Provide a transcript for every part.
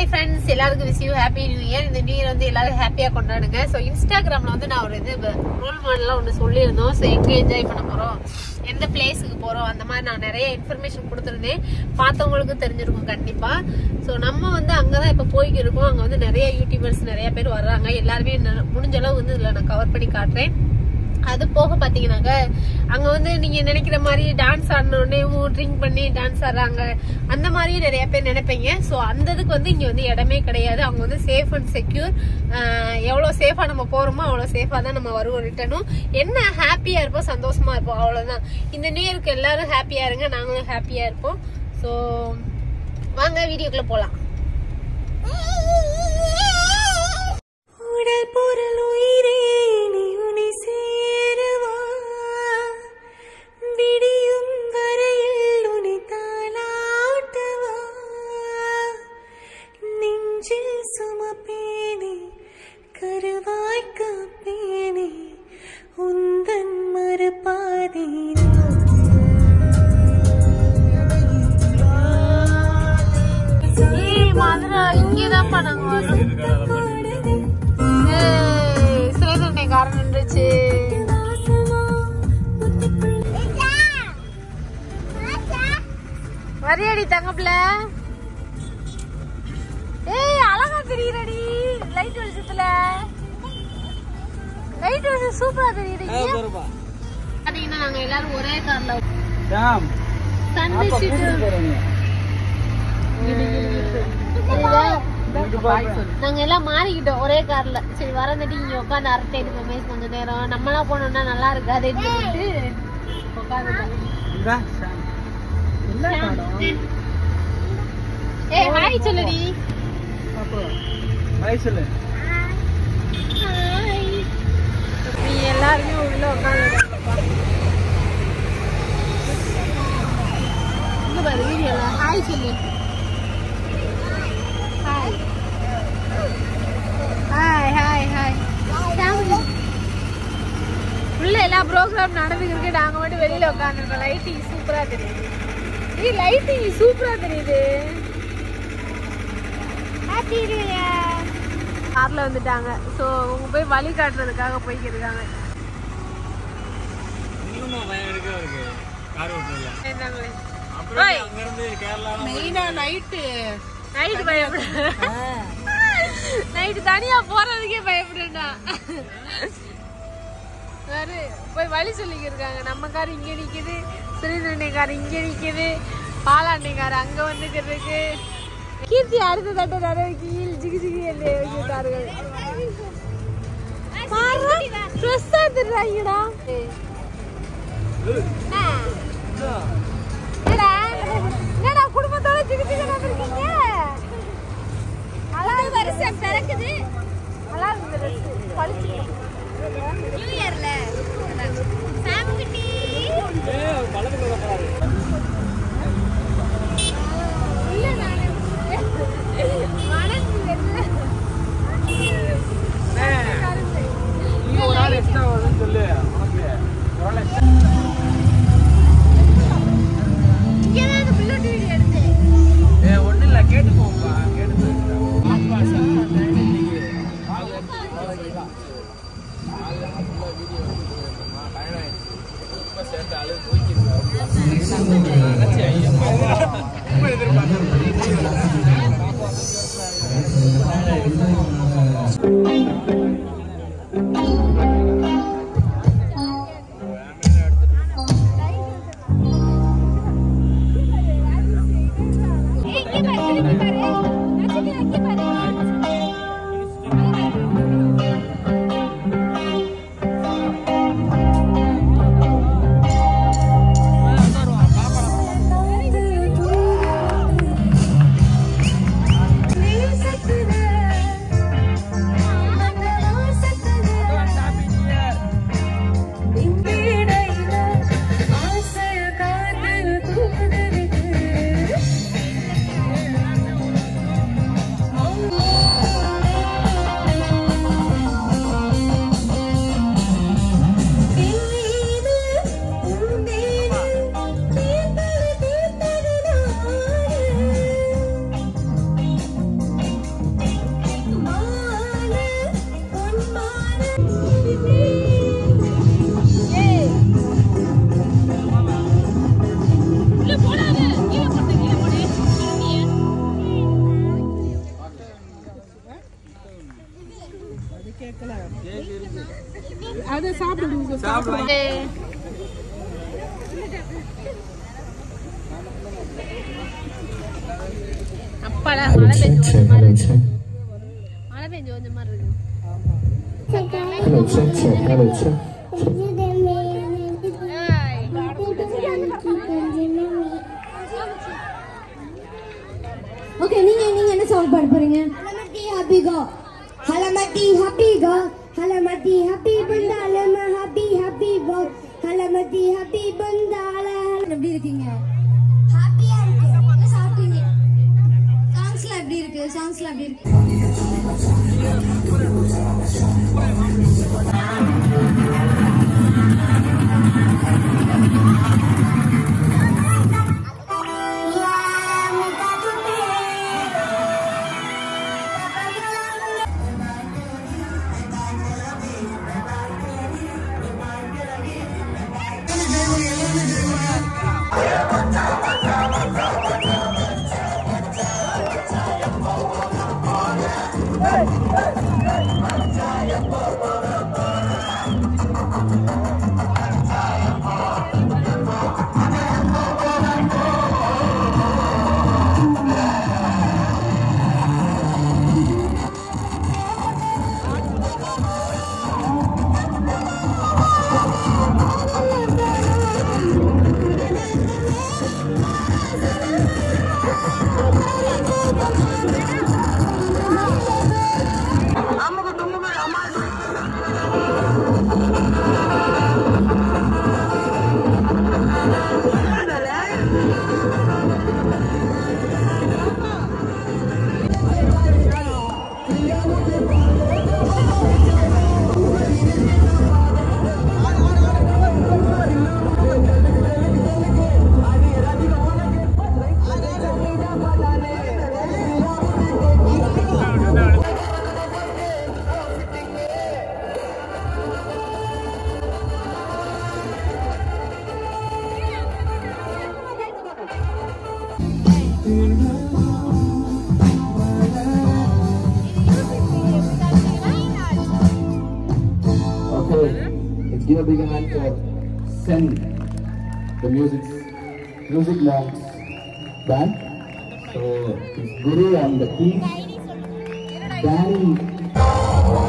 Hi friends எல்லாருக்கும் wish you happy new year இந்த new year வந்து எல்லாரும் ஹாப்பியா கொண்டாடுங்க ஸோ இன்ஸ்டாகிராம்ல வந்து நான் ஒரு இது ரோல் மாடலாம் ஒன்று சொல்லியிருந்தோம் ஸோ எங்க என்ஜாய் பண்ண போறோம் எந்த பிளேஸுக்கு போறோம் அந்த மாதிரி நான் நிறைய இன்ஃபர்மேஷன் கொடுத்துருந்தேன் பார்த்தவங்களுக்கும் தெரிஞ்சிருக்கும் கண்டிப்பா ஸோ நம்ம வந்து அங்கதான் இப்ப போய்க்கு இருக்கோம் அங்க வந்து நிறைய யூடியூபர்ஸ் நிறைய பேர் வர்றாங்க எல்லாருமே ந- முடிஞ்ச அளவு வந்து இதுல நான் கவர் பண்ணி காட்டுறேன் அது போக பாத்தீங்கன்னாக்க அங்க வந்து நீங்க நினைக்கிற மாதிரி டான்ஸ் ஆடினோடனே ட்ரிங்க் பண்ணி டான்ஸ் ஆடுறாங்க அந்த மாதிரியும் நிறைய பேர் நினைப்பீங்க சோ அந்த இதுக்கு வந்து இங்க வந்து இடமே கிடையாது அவங்க வந்து சேஃப் அண்ட் செக்யூர் எவ்வளவு சேஃபா நம்ம போறோமோ அவ்வளவு சேஃபா தான் நம்ம வருவோம் ரிட்டனும் என்ன ஹாப்பியா இருப்போம் சந்தோஷமா இருப்போம் அவ்வளவுதான் இந்த நியூ இயருக்கு எல்லாரும் ஹாப்பியா இருங்க நாங்களும் ஹாப்பியா இருப்போம் சோ வாங்க வீடியோக்குள்ள போலாம் உடல் பொருள் உயிரே நீ உனை சேருவா விடியும் வரையில் உனை தாளாட்டுவா நெஞ்சில் சுமப்பேனே கருவாய் காப்பேனே உந்தன் மறுபாதி ஏய் மதுரை இங்கதான் நாங்க வரோம் ஏய், சிறைதண்டனை காரணம் நின்றுச்சு வரியாடி தங்கப்புல ஏய் அழகா தெரியுறடி லைட் வெளிச்சத்துல லைட் வெளிச்சம் சூப்பரா தெரியுது பாத்தீங்கன்னா நாங்க எல்லாரும் ஒரே கார்ல சந்திச்சுட்டு நாங்க எல்லாம் மாறிக்கிட்டோம் ஒரே கார்ல சரி வரந்துட்டு இங்க உட்காந்து அரட்டை எடுப்போமே கொஞ்ச நேரம் நம்மளாம் போனோம்னா நல்லா இருக்காதுன்னு சொல்லிட்டு உட்காந்துட்டோம் ஏய் ஹாய் சொல்லுடி ஹாய் நீ எல்லாருமே உள்ள உட்காந்து இங்க பாரு வீடியோல ஹாய் சொல்லு ஹாய் ஹாய் ஹாய் ஹாய் உள்ள எல்லா ப்ரோக்ராம் நடந்துக்கிட்டு நாங்க மட்டும் வெளியில உட்காந்துருக்கோம் லைட்டிங் சூப்பரா தெரியுது ஏய் லைட்டிங் சூப்பரா தெரியுது ஹாப்பி நியூ இயர் கார்ல வந்துட்டாங்க ஸோ அவங்க போய் வழி காட்டுறதுக்காக போய்க்கிட்டு இருக்காங்க என்னங்களே ஓய். மெயினா நைட்டு நைட்டு பயப்பட நைட்டு தனியா போறதுக்கே பயப்படுறா வேறு போய் வழி சொல்லிக்க இருக்காங்க நம்ம கார் இங்க நிக்குது சிறிதண்ணை கார் இங்க நிக்குது பாலாண்ணை கார் அங்க வந்துக்கிறதுக்கு கீர்த்தி அடுத்த தட்ட நிறைய கீழ் ஜிகு ஜிகு என்று வைக்கிறார்கள் ட்ரெஸ் எடுத்துறாங்கடா என்னடா என்னடா குடும்பத்தோட ஜிகு ஜிகு இருக்கீங்க அழகு வருஷம் பிறக்குது அழகு வருஷம் பழிச்சு நியூ இயர்ல சாமுக்குட்டி இல்ல நானு மனசு இல்ல இங்கதான் அந்த பிள்ளை வீடியோ எடுத்தேன் நேசத்துல அதை சாப்பிடுங்க சாப்பிடுவோம் அப்பாடா மழை பெஞ்சு கொஞ்ச மாதிரி இருக்கு மழை பெஞ்சு கொஞ்ச மாதிரி இருக்கு Hello, check, check. Hello, check. Okay நீங்க நீங்க என்ன சாங் பாட போறீங்க ஹலமதி ஹபிகா ஹலமதி ஹபிகா ஹலமதி ஹபி பந்தால ஹபி ஹபிகா ஹலமதி ஹபி பந்தால எப்படி இருக்கீங்க ஹாப்பியா இருக்கு என்ன சாப்பிட்டீங்க சாங்ஸ்ல எப்படி இருக்கு சாங்ஸ்ல எப்படி இருக்கு Okay, let's give a big hand for Sen, the music, music labs band. So it's Guru on the keys, Danny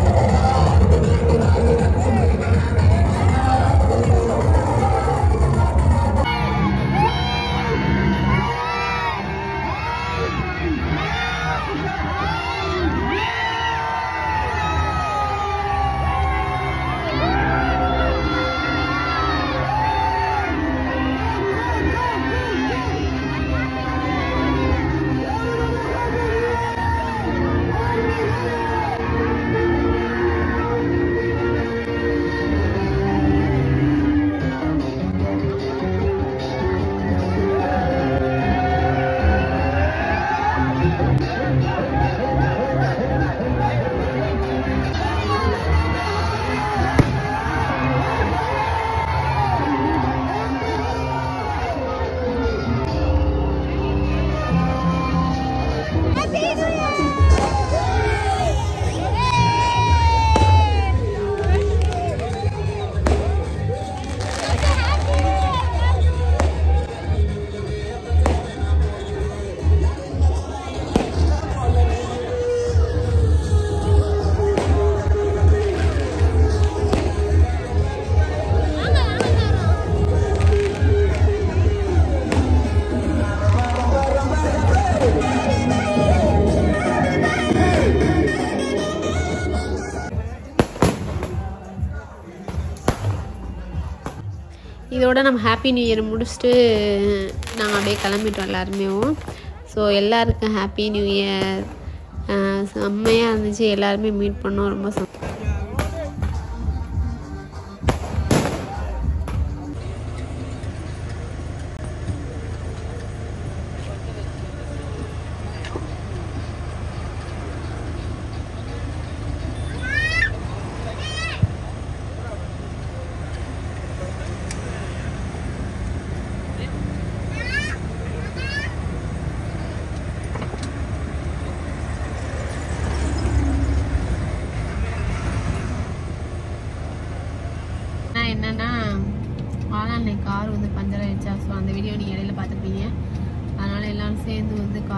இதோட நம்ம ஹாப்பி நியூ இயர் முடிச்சுட்டு நாங்கள் அப்படியே கிளம்பிட்டோம் எல்லாருமே ஸோ எல்லாருக்கும் ஹாப்பி நியூ இயர் செம்மையாக இருந்துச்சு எல்லாருமே மீட் பண்ணோம் ரொம்ப சந்தோஷம்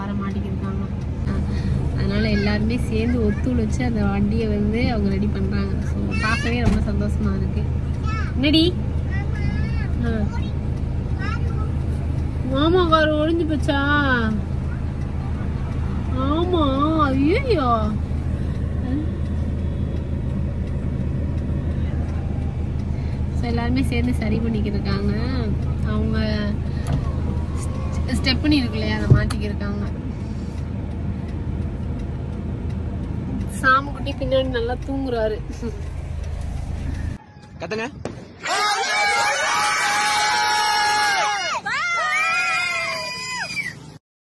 காரை மாட்டிக்கிருக்காங்க அதனால எல்லாருமே சேர்ந்து ஒத்துழைச்சு அந்த வண்டியை வந்து அவங்க ரெடி பண்றாங்க ஸோ பார்க்கவே ரொம்ப சந்தோஷமா இருக்கு என்னடி ஆ. மாமா கார் ஒழிஞ்சு போச்சா ஆமா ஐயோ ஸோ எல்லாருமே சேர்ந்து சரி பண்ணிக்கிட்டு இருக்காங்க அவங்க ஸ்டெப்னி இருக்கு இல்லையா அதை மாட்டிக்கிருக்காங்க சாமுக்குட்டி பின்னாடி நல்லா தூங்குறாரு கத்துங்க